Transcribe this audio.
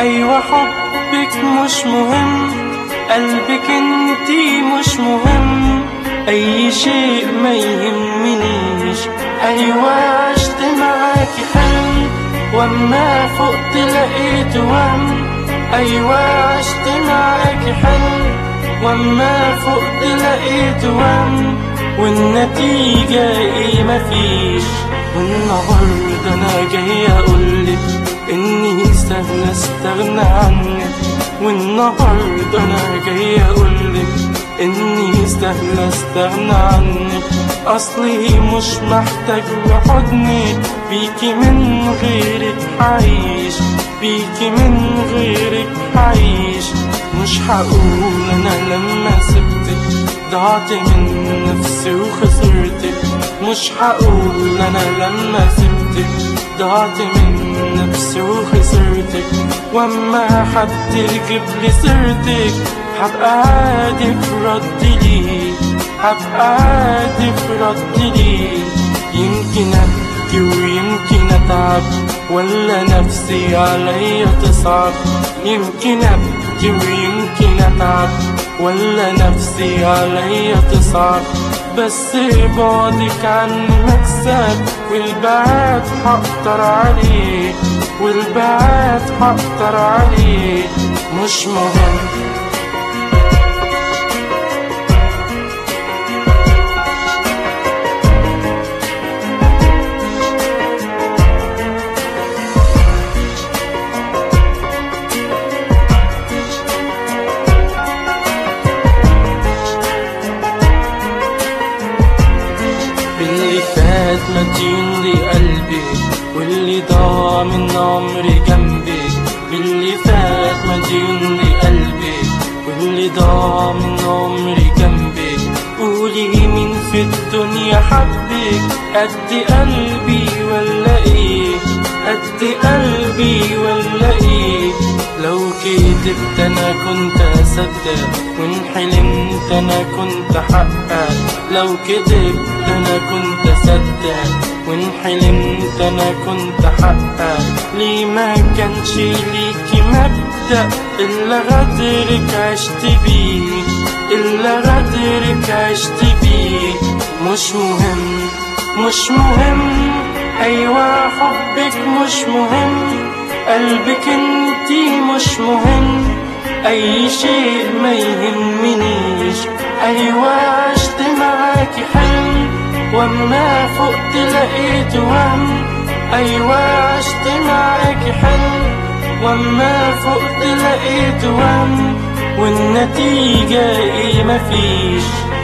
أيوة حبك مش مهم قلبك انتي مش مهم أي شيء ما يهمنيش أيوة عشت معاكي حلم وأما فقت لقيت وهم أيوة عشت معاكي حلم وأما فقت لقيت وهم والنتيجة ايه مفيش والنهاردة أنا جاي أقولك إني سهل أستغنى عنك والنهاردة أنا جاي أقولك إني سهل أستغنى عنك أصلي مش محتاج لحضنك بيكي من غيرك عايش بيكي من غيرك عايش مش هقول أنا لما سبتك ضعت من نفسي وخسرتك مش هقول أنا لما سبتك ضعت من نفسي وخسرتك واما حد يجيب لي سيرتك هبقى عادي في رد ليه هبقى عادي في رد ليه يمكن ابكي ويمكن اتعب ولا نفسي عليا تصعب يمكن ابكي ويمكن اتعب ولا نفسي عليا تصعب بس بعدك عن مكسب والبعاد هقدر عليه والبعاد هقدر عليه مش مهم اللي فات مدين لقلبي واللي ضاع من عمري جنبي باللي فات مدين لقلبي واللي ضاع من عمري جنبي قولي مين في الدنيا حبك قد قلبي ولا ايه قد قلبي ولا ايه لو كدبت انا كنت اصدق وان حلمت انا كنت احقق لو كدبت انا كنت اصدق وان حلمت انا كنت احقق ليه ما كانش ليكي مبدأ الا غدرك عشت بيه الا غدرك عشت بيه مش مهم مش مهم ايوه حبك مش مهم قلبك انتي مش مهم اي شيء ما يهمنيش ايوه عشت معاكي حلم واما فقت لقيت وهم ايوه عشت معاكي حلم واما فقت لقيت وهم والنتيجة ايه مفيش